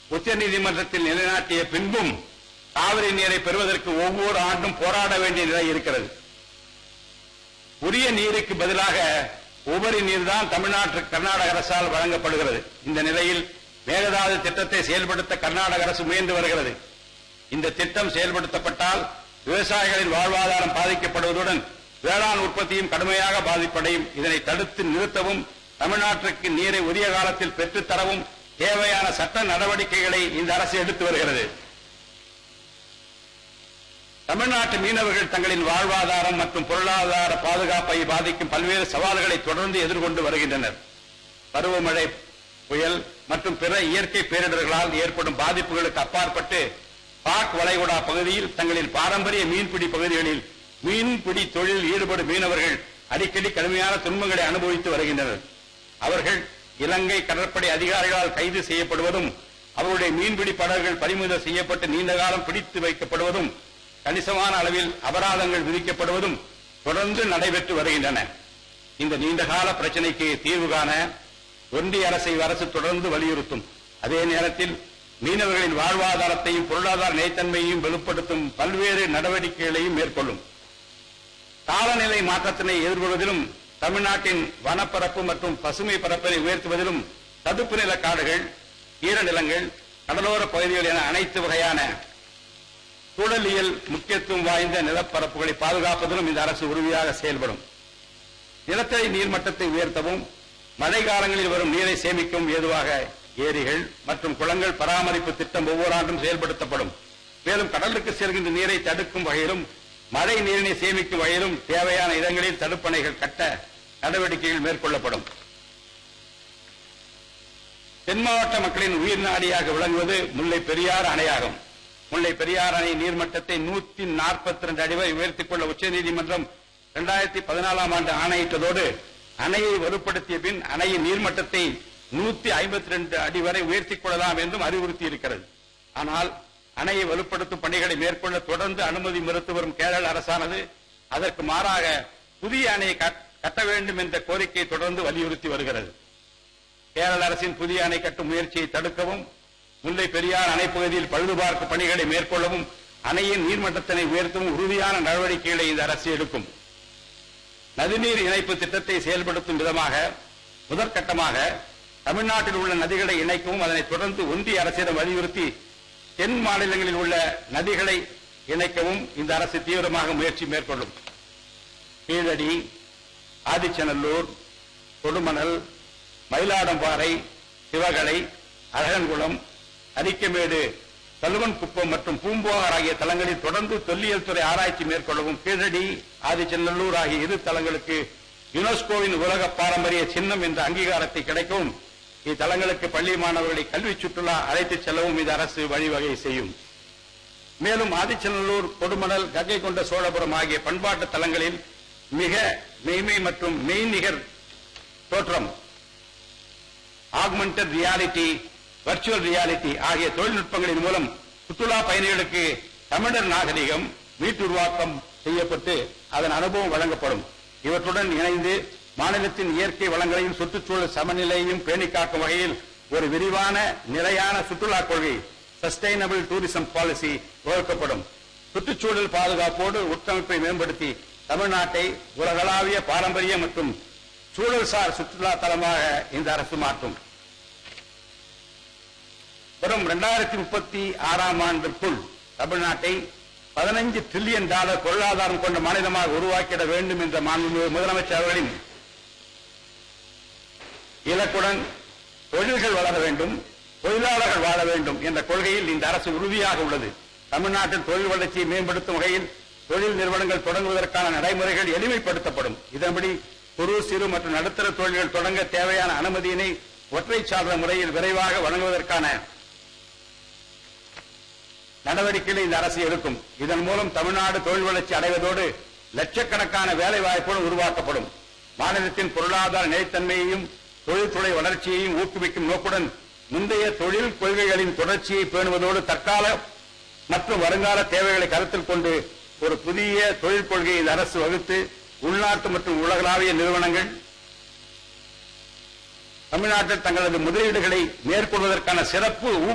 உச்சநீதிமன்றத்தில் நிலைநாட்டிய பின்பும் காவிரி நீரை பெறுவதற்கு ஒவ்வொரு ஆண்டும் போராட வேண்டிய நிலை இருக்கிறது உரிய நீருக்கு பதிலாக உபரி நீர் தான் தமிழ்நாட்டு கர்நாடக அரசால் வழங்கப்படுகிறது இந்த நிலையில் மேகதாது திட்டத்தை செயல்படுத்த கர்நாடக அரசு முயன்று வருகிறது இந்த திட்டம் செயல்படுத்தப்பட்டால் விவசாயிகளின் வாழ்வாதாரம் பாதிக்கப்படுவதுடன் வேளாண் உற்பத்தியும் கடுமையாக பாதிப்படையும் இதனை தடுத்து நிறுத்தவும் தமிழ்நாட்டிற்கு நீரை உரிய காலத்தில் பெற்றுத் தரவும் தேவையான சட்ட நடவடிக்கைகளை இந்த அரசு எடுத்து வருகிறது தமிழ்நாட்டு மீனவர்கள் தங்களின் வாழ்வாதாரம் மற்றும் பொருளாதார பாதுகாப்பை பாதிக்கும் பல்வேறு சவால்களை தொடர்ந்து எதிர்கொண்டு வருகின்றனர் பருவமழை புயல் மற்றும் பிற இயற்கை பேரிடர்களால் ஏற்படும் பாதிப்புகளுக்கு அப்பாற்பட்டு பாக் வளைகுடா பகுதியில் தங்களின் பாரம்பரிய மீன்பிடி பகுதிகளில் மீன்பிடி தொழிலில் ஈடுபடும் மீனவர்கள் அடிக்கடி கடுமையான துன்பங்களை அனுபவித்து வருகின்றனர் அவர்கள் இலங்கை கடற்படை அதிகாரிகளால் கைது செய்யப்படுவதும் அவருடைய மீன்பிடி படகுகள் பறிமுதல் செய்யப்பட்டு நீண்ட காலம் பிடித்து வைக்கப்படுவதும் கணிசமான அளவில் அபராதங்கள் விதிக்கப்படுவதும் தொடர்ந்து நடைபெற்று வருகின்றன இந்த நீண்டகால பிரச்சனைக்கு தீர்வு காண ஒன்றிய அரசை அரசு தொடர்ந்து வலியுறுத்தும் அதே நேரத்தில் மீனவர்களின் வாழ்வாதாரத்தையும் பொருளாதார நிலைத்தன்மையையும் வலுப்படுத்தும் பல்வேறு நடவடிக்கைகளையும் மேற்கொள்ளும் காலநிலை மாற்றத்தினை எதிர்கொள்வதிலும் தமிழ்நாட்டின் வனப்பரப்பு மற்றும் பசுமை பரப்பினை உயர்த்துவதிலும் தடுப்பு நில காடுகள் ஈரநிலங்கள் கடலோர பகுதிகள் என அனைத்து வகையான சூழலியல் முக்கியத்துவம் வாய்ந்த நிலப்பரப்புகளை பாதுகாப்பதிலும் இந்த அரசு உறுதியாக செயல்படும் நிலத்தடி நீர்மட்டத்தை உயர்த்தவும் மழை காலங்களில் வரும் நீரை சேமிக்கவும் ஏதுவாக ஏரிகள் மற்றும் குளங்கள் பராமரிப்பு திட்டம் ஒவ்வொரு ஆண்டும் செயல்படுத்தப்படும் மேலும் கடலுக்கு செல்கின்ற நீரை தடுக்கும் வகையிலும் மழை நீரினை சேமிக்கும் வகையிலும் தேவையான இடங்களில் தடுப்பணைகள் கட்ட நடவடிக்கைகள் மேற்கொள்ளப்படும் தென் மாவட்ட மக்களின் உயிர் நாடியாக விளங்குவது முல்லை பெரியாறு அணையாகும் முல்லை பெரியாறு அணை நீர்மட்டத்தை நூத்தி நாற்பத்தி ரெண்டு அடி வரை உயர்த்திக் கொள்ள உச்சநீதிமன்றம் இரண்டாயிரத்தி பதினாலாம் ஆண்டு ஆணையிட்டதோடு அணையை வலுப்படுத்திய பின் அணையின் நீர்மட்டத்தை நூத்தி ஐம்பத்தி ரெண்டு அடி வரை உயர்த்திக் கொள்ளலாம் என்றும் அறிவுறுத்தி இருக்கிறது ஆனால் அணையை வலுப்படுத்தும் பணிகளை மேற்கொள்ள தொடர்ந்து அனுமதி மறுத்து வரும் கேரள அரசானது அதற்கு மாறாக புதிய அணையை கட்- கட்ட வேண்டும் என்ற கோரிக்கையை தொடர்ந்து வலியுறுத்தி வருகிறது கேரள அரசின் புதிய அணை கட்டும் முயற்சியை தடுக்கவும் முல்லை பெரியார் அணை பகுதியில் பழுதுபார்க்கும் பணிகளை மேற்கொள்ளவும் அணையின் நீர்மட்டத்தினை உயர்த்தவும் உறுதியான நடவடிக்கைகளை இந்த அரசு எடுக்கும் நதிநீர் இணைப்பு திட்டத்தை செயல்படுத்தும் விதமாக முதற்கட்டமாக தமிழ்நாட்டில் உள்ள நதிகளை இணைக்கவும் அதனை தொடர்ந்து ஒன்றிய அரசிடம் வலியுறுத்தி தென் மாநிலங்களில் உள்ள நதிகளை இணைக்கவும் இந்த அரசு தீவிரமாக முயற்சி மேற்கொள்ளும் கீழடி ஆதிச்சநல்லூர் கொடுமணல் மயிலாடம்பாறை சிவகலை அழகன்குளம் அரிக்கமேடு கல்வன்குப்பம் மற்றும் பூம்புகார் ஆகிய தலங்களில் தொடர்ந்து தொல்லியல் துறை ஆராய்ச்சி மேற்கொள்ளவும் கீழடி ஆதிச்சநல்லூர் ஆகிய இரு தலங்களுக்கு யுனெஸ்கோவின் உலக பாரம்பரிய சின்னம் என்ற அங்கீகாரத்தை கிடைக்கவும் இத்தலங்களுக்கு பள்ளி மாணவர்களை கல்வி சுற்றுலா அழைத்துச் செல்லவும் இந்த அரசு வழிவகை செய்யும் மேலும் ஆதிச்சநல்லூர் கொடுமணல் கங்கை கொண்ட சோழபுரம் ஆகிய பண்பாட்டு தலங்களில் மிக மெய்மை மற்றும் மெய்நிகர் தோற்றம் ஆக்மெண்டட் ரியாலிட்டி வர்ச்சுவல் ரியாலிட்டி ஆகிய தொழில்நுட்பங்களின் மூலம் சுற்றுலா பயணிகளுக்கு தமிழர் நாகரிகம் மீட்டுருவாக்கம் செய்யப்பட்டு அதன் அனுபவம் வழங்கப்படும் இவற்றுடன் இணைந்து மாநிலத்தின் இயற்கை வளங்களையும் சுற்றுச்சூழல் சமநிலையையும் பேணிக் காக்கும் வகையில் ஒரு விரிவான நிலையான சுற்றுலா கொள்கை சஸ்டைனபிள் டூரிசம் பாலிசி வகுக்கப்படும் சுற்றுச்சூழல் பாதுகாப்போடு உட்கமைப்பை மேம்படுத்தி தமிழ்நாட்டை உலகளாவிய பாரம்பரிய மற்றும் சூழல்சார் சுற்றுலா தலமாக இந்த அரசு மாற்றும் வரும் இரண்டாயிரத்தி முப்பத்தி ஆறாம் ஆண்டிற்குள் தமிழ்நாட்டை பதினைஞ்சு டிரில்லியன் டாலர் பொருளாதாரம் கொண்ட மாநிலமாக உருவாக்கிட வேண்டும் என்ற மாண்புமிகு முதலமைச்சர் அவர்களின் இலக்குடன் தொழில்கள் வளர வேண்டும் தொழிலாளர்கள் வாழ வேண்டும் என்ற கொள்கையில் இந்த அரசு உறுதியாக உள்ளது தமிழ்நாட்டில் தொழில் வளர்ச்சியை மேம்படுத்தும் வகையில் தொழில் நிறுவனங்கள் தொடங்குவதற்கான நடைமுறைகள் எளிமைப்படுத்தப்படும் இதன்படி குறு சிறு மற்றும் நடுத்தர தொழில்கள் தொடங்க தேவையான அனுமதியினை ஒற்றை சார்ந்த முறையில் விரைவாக வழங்குவதற்கான நடவடிக்கைகளை இந்த அரசு எடுக்கும் இதன் மூலம் தமிழ்நாடு தொழில் வளர்ச்சி அடைவதோடு லட்சக்கணக்கான வேலை வாய்ப்புகள் உருவாக்கப்படும் மாநிலத்தின் பொருளாதார நிலைத்தன்மையையும் தொழில்துறை வளர்ச்சியையும் ஊக்குவிக்கும் நோக்குடன் முந்தைய தொழில் கொள்கைகளின் தொடர்ச்சியை பேணுவதோடு தற்கால மற்றும் வருங்கால தேவைகளை கருத்தில் கொண்டு ஒரு புதிய தொழில் கொள்கையை இந்த அரசு வகுத்து உள்நாட்டு மற்றும் உலகளாவிய நிறுவனங்கள் தமிழ்நாட்டில் தங்களது முதலீடுகளை மேற்கொள்வதற்கான சிறப்பு